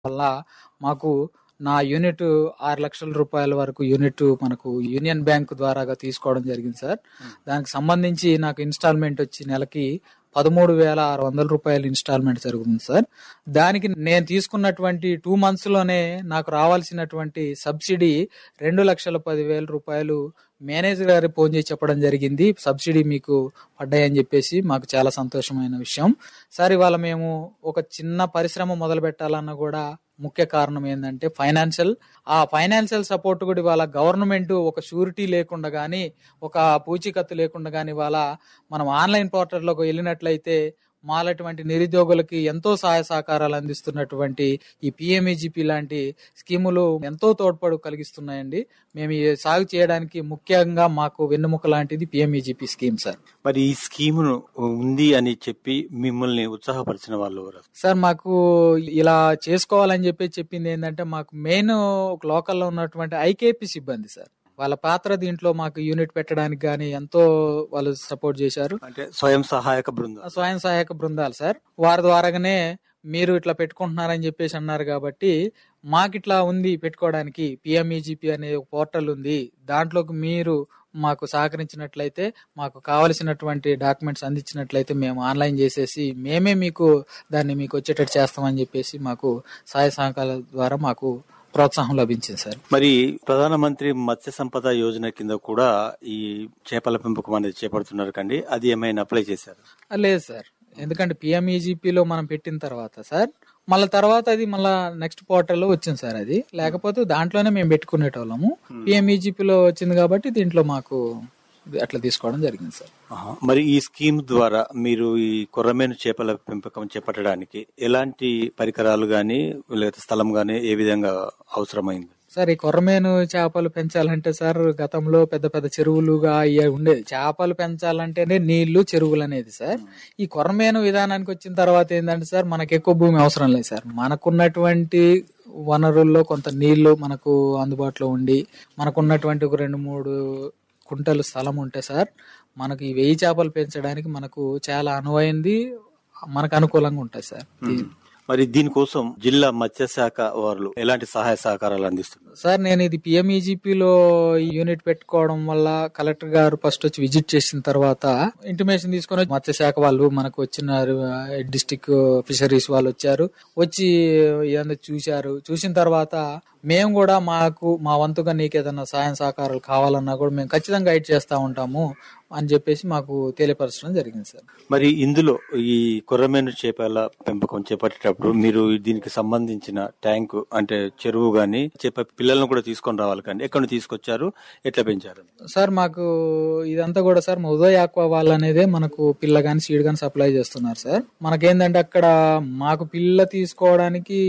వల్ల మాకు నా యూనిట్ ఆరు లక్షల రూపాయల వరకు యూనిట్ మనకు యూనియన్ బ్యాంక్ ద్వారాగా తీసుకోవడం జరిగింది సార్ దానికి సంబంధించి నాకు ఇన్స్టాల్మెంట్ వచ్చి నెలకి పదమూడు వేల ఆరు వందల రూపాయలు ఇన్స్టాల్మెంట్ జరుగుతుంది సార్ దానికి నేను తీసుకున్నటువంటి టూ మంత్స్ లోనే నాకు రావాల్సినటువంటి సబ్సిడీ రెండు లక్షల పదివేల రూపాయలు మేనేజర్ గారి ఫోన్ చేసి చెప్పడం జరిగింది సబ్సిడీ మీకు పడ్డాయని చెప్పేసి మాకు చాలా సంతోషమైన విషయం సార్ ఇవాళ మేము ఒక చిన్న పరిశ్రమ మొదలు పెట్టాలన్నా కూడా ముఖ్య కారణం ఏంటంటే ఫైనాన్షియల్ ఆ ఫైనాన్షియల్ సపోర్ట్ కూడా ఇవాళ గవర్నమెంట్ ఒక షూరిటీ లేకుండా కానీ ఒక పూచీకత్తు లేకుండా కానీ ఇవాళ మనం ఆన్లైన్ పోర్టల్లోకి వెళ్ళినట్లయితే మాలటువంటి నిరుద్యోగులకి ఎంతో సహాయ సహకారాలు అందిస్తున్నటువంటి ఈ పిఎంఈజిపి లాంటి స్కీములు ఎంతో తోడ్పడు కలిగిస్తున్నాయండి మేము ఈ సాగు చేయడానికి ముఖ్యంగా మాకు వెన్నుముక లాంటిది పిఎంఈజిపి స్కీమ్ సార్ మరి ఈ స్కీమును ఉంది అని చెప్పి మిమ్మల్ని ఉత్సాహపరిచిన వాళ్ళు ఎవరు? సార్ మాకు ఇలా చేసుకోవాలని చెప్పి చెప్పింది ఏంటంటే మాకు మెయిన్ లోకల్లో ఉన్నటువంటి ఐకేపీ సిబ్బంది సార్ వాళ్ళ పాత్ర దీంట్లో మాకు యూనిట్ పెట్టడానికి కానీ ఎంతో వాళ్ళు సపోర్ట్ చేశారు అంటే స్వయం సహాయక బృందం స్వయం సహాయక బృందాలు సార్ వారి ద్వారాగానే మీరు ఇట్లా పెట్టుకుంటున్నారని చెప్పేసి అన్నారు కాబట్టి మాకు ఇట్లా ఉంది పెట్టుకోవడానికి పిఎంఈజిపి అనే ఒక పోర్టల్ ఉంది దాంట్లోకి మీరు మాకు సహకరించినట్లయితే మాకు కావలసినటువంటి డాక్యుమెంట్స్ అందించినట్లయితే మేము ఆన్లైన్ చేసేసి మేమే మీకు దాన్ని మీకు వచ్చేటట్టు చేస్తామని చెప్పేసి మాకు సహాయ సహకారాల ద్వారా మాకు ప్రోత్సాహం లభించింది సార్ మరి ప్రధానమంత్రి మత్స్య సంపద యోజన కింద కూడా ఈ చేపల పెంపకం అనేది చేపడుతున్నారు కండి అది ఏమైనా అప్లై చేశారు ఆ, లేదు సార్ ఎందుకంటే పిఎంఈజీపీలో మనం పెట్టిన తర్వాత సార్ మళ్ళీ తర్వాత అది మళ్ళా నెక్స్ట్ పోర్టల్లో వచ్చింది సార్ అది లేకపోతే దాంట్లోనే మేము పెట్టుకునేటోళ్ళము పిఎంఈజీపీలో వచ్చింది కాబట్టి దీంట్లో మాకు అట్లా తీసుకోవడం జరిగింది సార్ ఆహా. మరి ఈ స్కీమ్ ద్వారా మీరు ఈ కొర్రమేను చేపల పెంపకం చేపట్టడానికి ఎలాంటి పరికరాలు గాని లేదా స్థలం గాని ఏ విధంగా అవసరమైంది సార్ ఈ కొర్రమేను చేపలు పెంచాలంటే సార్ గతంలో పెద్ద పెద్ద చెరువులుగా ఇవి ఉండేది చేపలు పెంచాలంటేనే నీళ్లు చెరువులు అనేది సార్ ఈ కొర్రమేను విధానానికి వచ్చిన తర్వాత ఏంటంటే సార్ మనకు ఎక్కువ భూమి అవసరం లేదు సార్ మనకున్నటువంటి వనరుల్లో కొంత నీళ్లు మనకు అందుబాటులో ఉండి మనకున్నటువంటి ఒక రెండు మూడు కుంటలు స్థలం ఉంటే సార్ మనకు ఈ వెయ్యి చేపలు పెంచడానికి మనకు చాలా అనువైంది మనకు అనుకూలంగా ఉంటుంది సార్ మరి దీనికోసం జిల్లా మత్స్య శాఖ వారు ఎలాంటి సహాయ సహకారాలు అందిస్తున్నారు సార్ నేను ఇది పిఎంఈజీపీలో ఈ యూనిట్ పెట్టుకోవడం వల్ల కలెక్టర్ గారు ఫస్ట్ వచ్చి విజిట్ చేసిన తర్వాత ఇంటిమేషన్ తీసుకొని వచ్చి మత్స్యశాఖ వాళ్ళు మనకు వచ్చిన డిస్టిక్ ఫిషరీస్ వాళ్ళు వచ్చారు వచ్చి ఇదంతా చూశారు చూసిన తర్వాత మేము కూడా మాకు మా వంతుగా నీకు ఏదైనా సాయం సహకారాలు కావాలన్నా కూడా మేము ఖచ్చితంగా గైడ్ చేస్తా ఉంటాము అని చెప్పేసి మాకు తెలియపరచడం జరిగింది సార్ మరి ఇందులో ఈ కొర్రమేను చేపల పెంపకం చేపట్టేటప్పుడు మీరు దీనికి సంబంధించిన ట్యాంకు అంటే చెరువు గాని చేప పిల్లలను కూడా తీసుకొని రావాలి కానీ ఎక్కడ నుంచి తీసుకొచ్చారు ఎట్లా పెంచారు సార్ మాకు ఇదంతా కూడా సార్ మా ఉదయ్ ఆక్వా వాళ్ళు అనేదే మనకు పిల్ల గాని సీడ్ గాని సప్లై చేస్తున్నారు సార్ మనకేందంటే అక్కడ మాకు పిల్ల తీసుకోవడానికి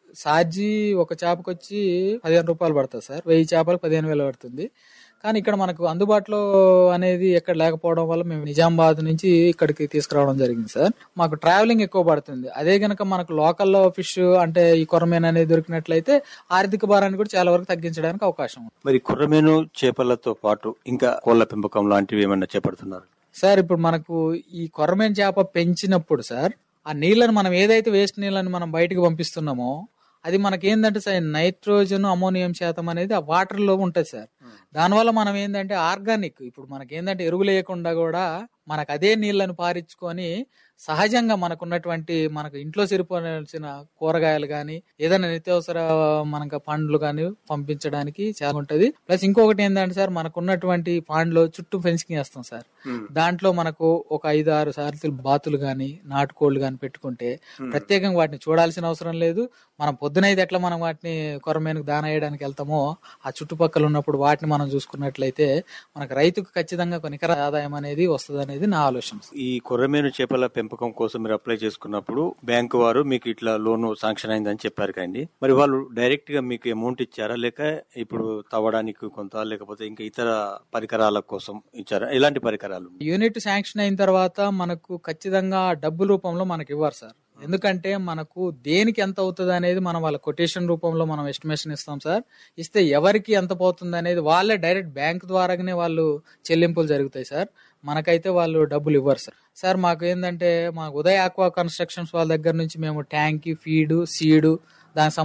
సాజీ ఒక చేపకు వచ్చి పదిహేను రూపాయలు పడుతుంది సార్ వెయ్యి చేపలకు పదిహేను వేలు పడుతుంది కానీ ఇక్కడ మనకు అందుబాటులో అనేది ఎక్కడ లేకపోవడం వల్ల మేము నిజామాబాద్ నుంచి ఇక్కడికి తీసుకురావడం జరిగింది సార్ మాకు ట్రావెలింగ్ ఎక్కువ పడుతుంది అదే గనక మనకు లోకల్లో ఫిష్ అంటే ఈ కొరమేన్ అనేది దొరికినట్లయితే ఆర్థిక భారాన్ని కూడా చాలా వరకు తగ్గించడానికి అవకాశం ఉంది మరి కొర్రమేను చేపలతో పాటు ఇంకా కోళ్ల పెంపకం లాంటివి ఏమన్నా చేపడుతున్నారు సార్ ఇప్పుడు మనకు ఈ కొరమేన్ చేప పెంచినప్పుడు సార్ ఆ నీళ్ళని మనం ఏదైతే వేస్ట్ నీళ్ళని మనం బయటకు పంపిస్తున్నామో అది మనకి ఏంటంటే సార్ నైట్రోజన్ అమోనియం శాతం అనేది ఆ వాటర్ లో ఉంటుంది సార్ దానివల్ల మనం ఏంటంటే ఆర్గానిక్ ఇప్పుడు మనకి ఏంటంటే ఎరువులు వేయకుండా కూడా మనకు అదే నీళ్ళను పారించుకొని సహజంగా మనకున్నటువంటి మనకు ఇంట్లో సరిపోవాల్సిన కూరగాయలు కానీ ఏదైనా నిత్యావసర మనకు పండ్లు కానీ పంపించడానికి చాలా ఉంటది ప్లస్ ఇంకొకటి ఏంటంటే సార్ మనకున్నటువంటి పాండ్లో చుట్టూ ఫెన్సింగ్ వేస్తాం సార్ దాంట్లో మనకు ఒక ఐదు ఆరు సార్లు బాతులు గాని నాటుకోళ్లు గాని పెట్టుకుంటే ప్రత్యేకంగా వాటిని చూడాల్సిన అవసరం లేదు మనం పొద్దునైతే ఎట్లా మనం వాటిని కొరమేనకు దాన వేయడానికి వెళ్తామో ఆ చుట్టుపక్కల ఉన్నప్పుడు వాటిని మనం చూసుకున్నట్లయితే మనకు రైతుకు ఖచ్చితంగా ఒక నికర ఆదాయం అనేది వస్తుంది అనేది నా ఆలోచన ఈ కొర్రమేను చేపల పెంపకం కోసం మీరు అప్లై చేసుకున్నప్పుడు బ్యాంకు వారు మీకు ఇట్లా లోన్ శాంక్షన్ అయిందని చెప్పారు కండి మరి వాళ్ళు డైరెక్ట్ గా మీకు అమౌంట్ ఇచ్చారా లేక ఇప్పుడు తవ్వడానికి కొంత లేకపోతే ఇంకా ఇతర పరికరాల కోసం ఇచ్చారా ఎలాంటి పరికరాలు యూనిట్ శాంక్షన్ అయిన తర్వాత మనకు ఖచ్చితంగా డబ్బు రూపంలో మనకి ఇవ్వరు సార్ ఎందుకంటే మనకు దేనికి ఎంత అవుతుంది అనేది మనం వాళ్ళ కొటేషన్ రూపంలో మనం ఎస్టిమేషన్ ఇస్తాం సార్ ఇస్తే ఎవరికి ఎంత పోతుంది అనేది వాళ్ళే డైరెక్ట్ బ్యాంక్ ద్వారానే వాళ్ళు చెల్లింపులు జరుగుతాయి సార్ మనకైతే వాళ్ళు డబ్బులు ఇవ్వరు సార్ సార్ మాకు ఏంటంటే మా ఉదయ్ ఆక్వా కన్స్ట్రక్షన్స్ వాళ్ళ దగ్గర నుంచి మేము ట్యాంక్ ఫీడ్ సీడు దానికి